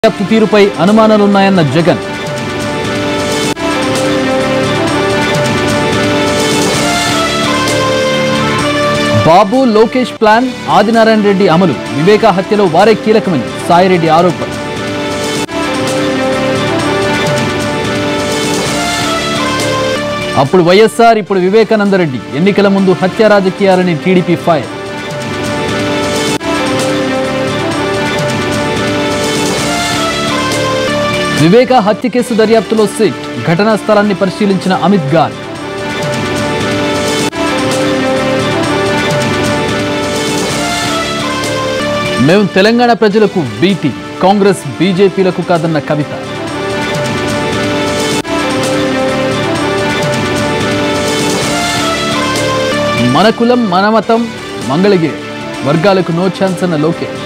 దర్యాప్తు తీరుపై అనుమానాలున్నాయన్న జగన్ బాబు లోకేష్ ప్లాన్ ఆదినారాయణ రెడ్డి అమలు వివేక హత్యలో వారే కీలకమని సాయిరెడ్డి ఆరోపణ అప్పుడు వైఎస్ఆర్ ఇప్పుడు వివేకానంద రెడ్డి ఎన్నికల ముందు హత్య రాజకీయాలని టీడీపీ ఫైర్ వివేక హత్య కేసు దర్యాప్తులో సిట్ ఘటనా స్థలాన్ని పరిశీలించిన అమిత్ గార్ మేము తెలంగాణ ప్రజలకు బీటీ కాంగ్రెస్ బీజేపీలకు కాదన్న కవిత మన కులం మన మతం మంగళగిరి వర్గాలకు నో ఛాన్స్ అన్న లోకేష్